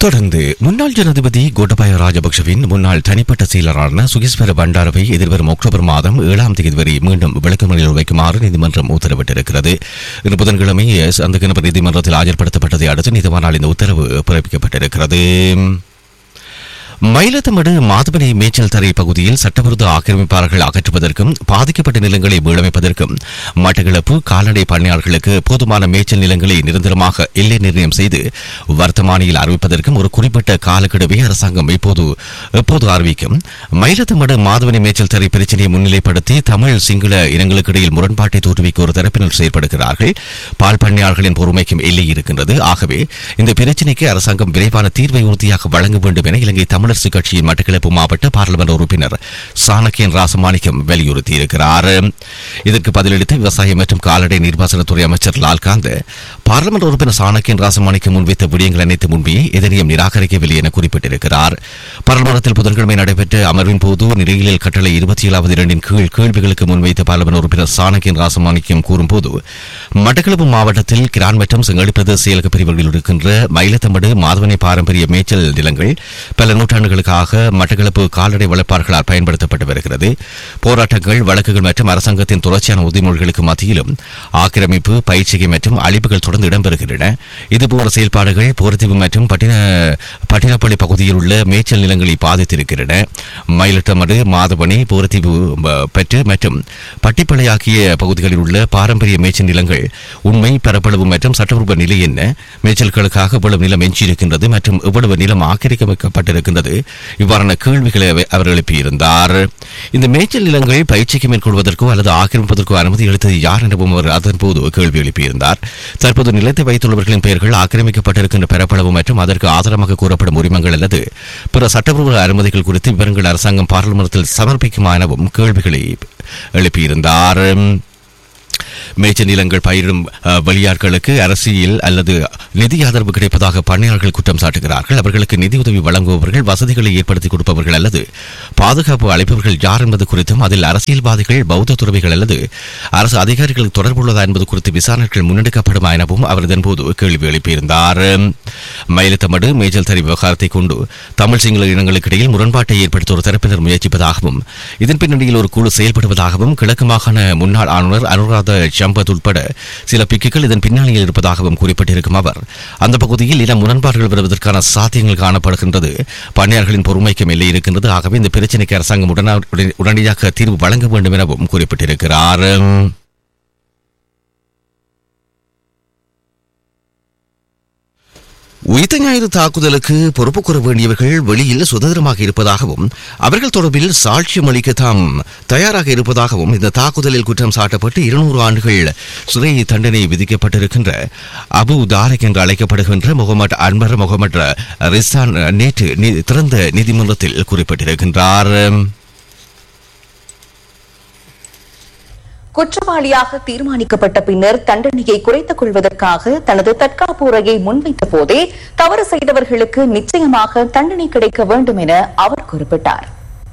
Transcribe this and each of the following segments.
தொடர்ந்து முன்னாள் ஜனாதிபதி கோட்டபாய ராஜபக்ஷவின் முன்னாள் தனிப்பட்ட செயலரான சுகேஸ்வர பண்டாரவை எதிர்வரும் அக்டோபர் மாதம் ஏழாம் தேதி வரை மீண்டும் விளக்கமறியல் வைக்குமாறு நீதிமன்றம் உத்தரவிட்டிருக்கிறது இன்று புதன்கிழமை அந்த நீதிமன்றத்தில் ஆஜர்படுத்தப்பட்டதை அடுத்து நீதிமன்றால் இந்த உத்தரவு பிறப்பிக்கப்பட்டிருக்கிறது மயிலத்தமடு மாதவனை மேய்ச்சல் தரை பகுதியில் சட்டவிரோத ஆக்கிரமிப்பாளர்கள் அகற்றுவதற்கும் பாதிக்கப்பட்ட நிலங்களை மீளமைப்பதற்கும் மட்டக்களப்பு கால்நடை பண்ணையாளர்களுக்கு போதுமான மேய்ச்சல் நிலங்களை நிரந்தரமாக எல்லை நிர்ணயம் செய்து வர்த்தமானியில் அறிவிப்பதற்கும் ஒரு குறிப்பிட்ட காலக்கெடுவை அரசாங்கம் இப்போது எப்போது அறிவிக்கும் மயிலத்தமடு மாதவனை மேய்ச்சல் தரை பிரச்சினையை முன்னிலைப்படுத்தி தமிழ் சிங்கள இனங்களுக்கு இடையில் முரண்பாட்டை தோற்றுவிக்க ஒரு தரப்பினர் செயற்படுகிறார்கள் பால் பண்ணையாளர்களின் பொறுமைக்கும் எல்லை இருக்கின்றது ஆகவே இந்த பிரச்சினைக்கு அரசாங்கம் விரைவான தீர்வை உறுதியாக வழங்க வேண்டும் என இலங்கை தமிழரசு கட்சியின் மட்டக்களப்பு மாவட்ட பாராளுமன்ற உறுப்பினர் சாணக்கியன் ராசமாணிக்கம் வலியுறுத்தியிருக்கிறார் இதற்கு பதிலளித்த விவசாய மற்றும் கால்நடை நீர்ப்பாசனத்துறை அமைச்சர் லால்காந்த் பாராளுமன்ற உறுப்பினர் சாணக்கியன் ராசமாணிக்கம் முன்வைத்த விடயங்கள் அனைத்து முன்பே எதனையும் நிராகரிக்கவில்லை என குறிப்பிட்டிருக்கிறார் பாராளுமன்றத்தில் புதன்கிழமை நடைபெற்ற அமர்வின் போது நிலையியல் கட்டளை இருபத்தி ஏழாவது இரண்டின் கீழ் கேள்விகளுக்கு முன்வைத்த பாராளுமன்ற உறுப்பினர் சாணக்கியன் ராசமாணிக்கம் கூறும்போது மட்டக்களப்பு மாவட்டத்தில் கிரான் மற்றும் செங்கடி பிரதேச செயலக பிரிவுகளில் இருக்கின்ற மயிலத்தமடு மாதவனை பாரம்பரிய மேய்ச்சல் நிலங்கள் பல நூற்றாண்டுகளுக்காக மட்டக்களப்பு கால்நடை வளர்ப்பாளர்களால் பயன்படுத்தப்பட்டு வருகிறது போராட்டங்கள் வழக்குகள் மற்றும் அரசாங்கத்தின் தொடர்ச்சியான உறுதிமொழிகளுக்கு மத்தியிலும் ஆக்கிரமிப்பு பயிற்சிகை மற்றும் அழிப்புகள் தொடர்ந்து இடம்பெறுகின்றன இதுபோன்ற செயல்பாடுகள் போர்த்தீவு மற்றும் பட்டின பட்டினப்பள்ளி பகுதியில் உள்ள மேய்ச்சல் நிலங்களை பாதித்திருக்கின்றன மயிலட்டமடு மாதவனி போர்த்தீவு பெற்று மற்றும் பட்டிப்பளை ஆகிய பகுதிகளில் உள்ள பாரம்பரிய மேய்ச்சல் நிலங்கள் உண்மை பரப்பளவு மற்றும் சட்டவிரோத நிலை என்ன மேய்ச்சல்களுக்காக இவ்வளவு நிலம் எஞ்சியிருக்கின்றது மற்றும் இவ்வளவு நிலம் ஆக்கிரமிக்கப்பட்டிருக்கின்றது இவ்வாறான கேள்விகளை அவர் அவர் எழுப்பியிருந்தார் இந்த மேய்ச்சல் நிலங்கள் பயிற்சிக்கு மேற்கொள்வதற்கோ அல்லது ஆக்கிரமிப்பதற்கோ அனுமதி அளித்தது யார் எனவும் அவர் அதன்போது கேள்வி எழுப்பியிருந்தார் தற்போது நிலத்தை வைத்துள்ளவர்களின் பெயர்கள் ஆக்கிரமிக்கப்பட்டிருக்கின்ற பரப்பளவு மற்றும் அதற்கு ஆதாரமாக கூறப்படும் உரிமங்கள் அல்லது பிற சட்டப்பூர்வ அனுமதிகள் குறித்து விவரங்கள் அரசாங்கம் பாராளுமன்றத்தில் சமர்ப்பிக்குமா எனவும் கேள்விகளை எழுப்பியிருந்தார் மேய்ச்சல் நிலங்கள் பயிரிடும் அஹ், வெளியாட்களுக்கு அரசியல் அல்லது நிதி ஆதரவு கிடைப்பதாக பண்ணையாளர்கள் குற்றம் சாட்டுகிறார்கள் அவர்களுக்கு நிதியுதவி வழங்குபவர்கள் வசதிகளை ஏற்படுத்தி கொடுப்பவர்கள் அல்லது பாதுகாப்பு அளிப்பவர்கள் யார் என்பது குறித்தும் அதில் அரசியல்வாதிகள் பௌத்த துறவிகள் அல்லது அரசு அதிகாரிகளுக்கு தொடர்புள்ளதா என்பது குறித்து விசாரணைகள் முன்னெடுக்கப்படுமா எனவும் அவர் இதன்போது கேள்வி எழுப்பியிருந்தார் மயிலத்தமடு மேய்ச்சல் தறி விவகாரத்தை கொண்டு தமிழ் சிங்கள இனங்களுக்கு இடையில் முரண்பாட்டை ஏற்படுத்த ஒரு தரப்பினர் முயற்சிப்பதாகவும் இதன் பின்னணியில் ஒரு குழு செயல்படுவதாகவும் கிழக்கு மாகாண முன்னாள் ஆளுநர் அனுராத சம்பத் உட்பட சில பிக்குகள் இதன் பின்னணியில் இருப்பதாகவும் குறிப்பிட்டிருக்கும் அவர் அந்த பகுதியில் இன முரண்பாடுகள் வருவதற்கான சாத்தியங்கள் காணப்படுகின்றது பண்ணையாளர்களின் பொறுமைக்கும் எல்லை இருக்கின்றது ஆகவே இந்த பிரச்சினைக்கு அரசாங்கம் உடனா- உடனே- உடனடியாக தீர்வு வழங்க வேண்டும் எனவும் குறிப்பிட்டிருக்கிறார் உயிர்த்த ஞாயிறு தாக்குதலுக்கு பொறுப்பு கூற வேண்டியவர்கள் வெளியில் சுதந்திரமாக இருப்பதாகவும் அவர்கள் தொடர்பில் சாட்சியம் அளிக்க தாம் தயாராக இருப்பதாகவும் இந்த தாக்குதலில் குற்றம் சாட்டப்பட்டு இருநூறு ஆண்டுகள் சிறை தண்டனை விதிக்கப்பட்டிருக்கின்ற அபு தாரிக் என்று அழைக்கப்படுகின்ற முகமது அன்வர் முகமது ரிசான் நேற்று நீ- திறந்த நீதிமன்றத்தில் குறிப்பிட்டிருக்கின்றார் குற்றவாளியாக தீர்மானிக்கப்பட்ட பின்னர் தண்டனையை குறைத்துக் கொள்வதற்காக தனது தற்காப்பு உரையை முன்வைத்த போதே தவறு செய்தவர்களுக்கு நிச்சயமாக தண்டனை கிடைக்க வேண்டும் என அவர் குறிப்பிட்டார்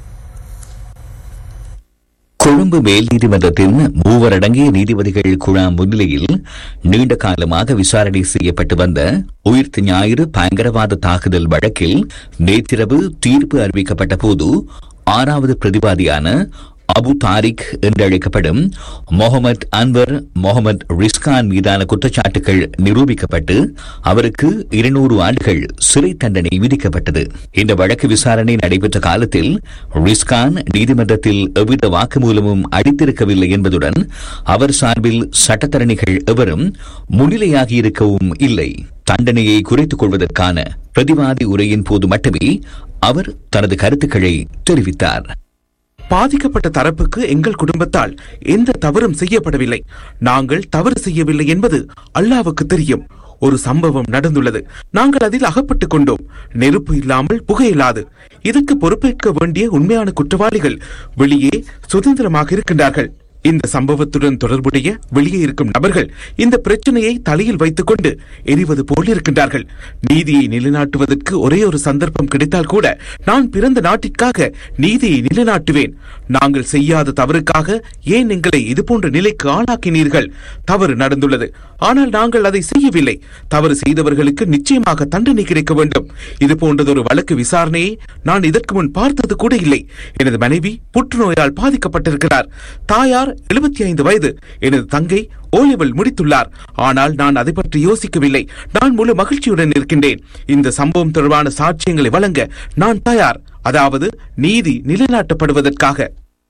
கொழும்பு மேல் நீதிமன்றத்தின் மூவர் அடங்கிய நீதிபதிகள் குழாம் முன்னிலையில் நீண்ட காலமாக விசாரணை செய்யப்பட்டு வந்த உயிர்த்த ஞாயிறு பயங்கரவாத தாக்குதல் வழக்கில் நேற்றிரவு தீர்ப்பு அறிவிக்கப்பட்ட போது ஆறாவது பிரதிவாதியான அபு தாரிக் என்று அழைக்கப்படும் முகமது அன்வர் முகமது ரிஸ்கான் மீதான குற்றச்சாட்டுகள் நிரூபிக்கப்பட்டு அவருக்கு இருநூறு ஆண்டுகள் சிறை தண்டனை விதிக்கப்பட்டது இந்த வழக்கு விசாரணை நடைபெற்ற காலத்தில் ரிஸ்கான் நீதிமன்றத்தில் எவ்வித வாக்குமூலமும் அளித்திருக்கவில்லை என்பதுடன் அவர் சார்பில் சட்டத்தரணிகள் எவரும் முன்னிலையாகி இருக்கவும் இல்லை தண்டனையை குறைத்துக் கொள்வதற்கான பிரதிவாதி உரையின் போது மட்டுமே அவர் தனது கருத்துக்களை தெரிவித்தார் பாதிக்கப்பட்ட தரப்புக்கு எங்கள் குடும்பத்தால் எந்த தவறும் செய்யப்படவில்லை நாங்கள் தவறு செய்யவில்லை என்பது அல்லாவுக்கு தெரியும் ஒரு சம்பவம் நடந்துள்ளது நாங்கள் அதில் அகப்பட்டுக் கொண்டோம் நெருப்பு இல்லாமல் புகையில்லாது இதுக்கு பொறுப்பேற்க வேண்டிய உண்மையான குற்றவாளிகள் வெளியே சுதந்திரமாக இருக்கின்றார்கள் இந்த சம்பவத்துடன் தொடர்புடைய வெளியே இருக்கும் நபர்கள் இந்த பிரச்சனையை தலையில் வைத்துக் கொண்டு எரிவது போல் இருக்கின்றார்கள் நீதியை நிலைநாட்டுவதற்கு ஒரே ஒரு சந்தர்ப்பம் கிடைத்தால் கூட நான் பிறந்த நாட்டிற்காக நீதியை நிலைநாட்டுவேன் நாங்கள் செய்யாத தவறுக்காக ஏன் எங்களை இதுபோன்ற நிலைக்கு ஆளாக்கினீர்கள் தவறு நடந்துள்ளது ஆனால் நாங்கள் அதை செய்யவில்லை தவறு செய்தவர்களுக்கு நிச்சயமாக தண்டனை கிடைக்க வேண்டும் இது போன்றதொரு வழக்கு விசாரணையை நான் இதற்கு முன் பார்த்தது கூட இல்லை எனது மனைவி புற்றுநோயால் பாதிக்கப்பட்டிருக்கிறார் தாயார் எழுபத்தி ஐந்து வயது எனது தங்கை ஓலிவல் முடித்துள்ளார் ஆனால் நான் அதை பற்றி யோசிக்கவில்லை நான் முழு மகிழ்ச்சியுடன் இருக்கின்றேன் இந்த சம்பவம் தொடர்பான சாட்சியங்களை வழங்க நான் தயார் அதாவது நீதி நிலைநாட்டப்படுவதற்காக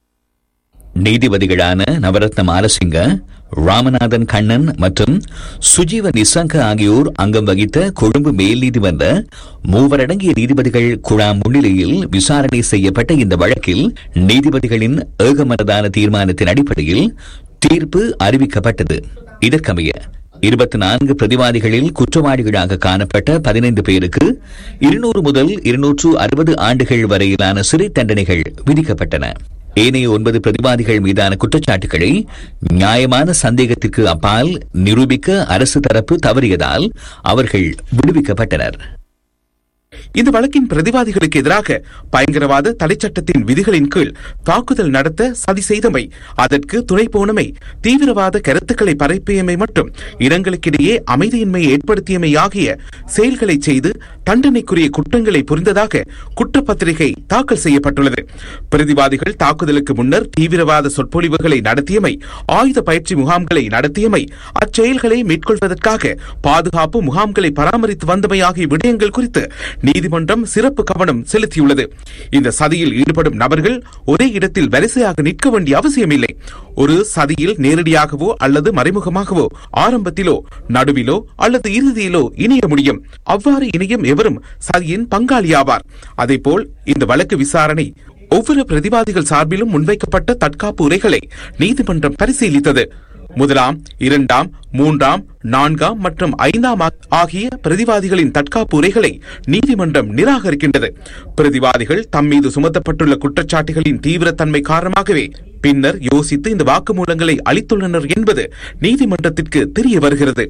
நீதிபதிகளான நவரத்ன மாலசிங்க ராமநாதன் கண்ணன் மற்றும் சுஜீவ நிசங்க ஆகியோர் அங்கம் வகித்த கொழும்பு மேல் நீதிமன்ற மூவரடங்கிய நீதிபதிகள் குழாம் முன்னிலையில் விசாரணை செய்யப்பட்ட இந்த வழக்கில் நீதிபதிகளின் ஏகமனதான தீர்மானத்தின் அடிப்படையில் தீர்ப்பு அறிவிக்கப்பட்டது இதற்கமைய இருபத்தி நான்கு பிரதிவாதிகளில் குற்றவாளிகளாக காணப்பட்ட பதினைந்து பேருக்கு இருநூறு முதல் இருநூற்று அறுபது ஆண்டுகள் வரையிலான சிறை தண்டனைகள் விதிக்கப்பட்டன ஏனைய ஒன்பது பிரதிவாதிகள் மீதான குற்றச்சாட்டுகளை நியாயமான சந்தேகத்திற்கு அப்பால் நிரூபிக்க அரசு தரப்பு தவறியதால் அவர்கள் விடுவிக்கப்பட்டனர் இந்த வழக்கின் பிரதிவாதிகளுக்கு எதிராக பயங்கரவாத தடைச்சட்டத்தின் விதிகளின் கீழ் தாக்குதல் நடத்த சதி செய்தமை அதற்கு துணை போனமை தீவிரவாத கருத்துக்களை பரப்பியமை மற்றும் இனங்களுக்கிடையே அமைதியின்மையை ஏற்படுத்தியமை ஆகிய செயல்களை செய்து தண்டனைக்குரிய குற்றங்களை புரிந்ததாக குற்றப்பத்திரிகை தாக்கல் செய்யப்பட்டுள்ளது பிரதிவாதிகள் தாக்குதலுக்கு முன்னர் தீவிரவாத சொற்பொழிவுகளை நடத்தியமை ஆயுத பயிற்சி முகாம்களை நடத்தியமை அச்செயல்களை மேற்கொள்வதற்காக பாதுகாப்பு முகாம்களை பராமரித்து வந்தமை ஆகிய விடயங்கள் குறித்து நீதிமன்றம் சிறப்பு கவனம் செலுத்தியுள்ளது இந்த சதியில் ஈடுபடும் நபர்கள் ஒரே இடத்தில் வரிசையாக நிற்க வேண்டிய அவசியமில்லை ஒரு சதியில் நேரடியாகவோ அல்லது மறைமுகமாகவோ ஆரம்பத்திலோ நடுவிலோ அல்லது இறுதியிலோ இணைய முடியும் அவ்வாறு இணையும் எவரும் சதியின் பங்காளியாவார் அதேபோல் இந்த வழக்கு விசாரணை ஒவ்வொரு பிரதிவாதிகள் சார்பிலும் முன்வைக்கப்பட்ட தற்காப்பு உரைகளை நீதிமன்றம் பரிசீலித்தது முதலாம் இரண்டாம் மூன்றாம் நான்காம் மற்றும் ஐந்தாம் ஆ- ஆகிய பிரதிவாதிகளின் தற்காப்பு உரைகளை நீதிமன்றம் நிராகரிக்கின்றது பிரதிவாதிகள் தம் மீது சுமத்தப்பட்டுள்ள குற்றச்சாட்டுகளின் தீவிரத்தன்மை காரணமாகவே பின்னர் யோசித்து இந்த வாக்குமூலங்களை அளித்துள்ளனர் என்பது நீதிமன்றத்திற்கு தெரிய வருகிறது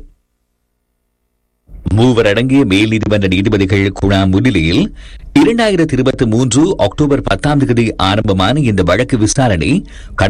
மூவர் அடங்கிய மேல் நீதிமன்ற நீதிபதிகள் குழாம் முன்னிலையில் இரண்டாயிரத்தி இருபத்தி மூன்று அக்டோபர் பத்தாம் தேதி ஆரம்பமான இந்த வழக்கு விசாரணை கடந்த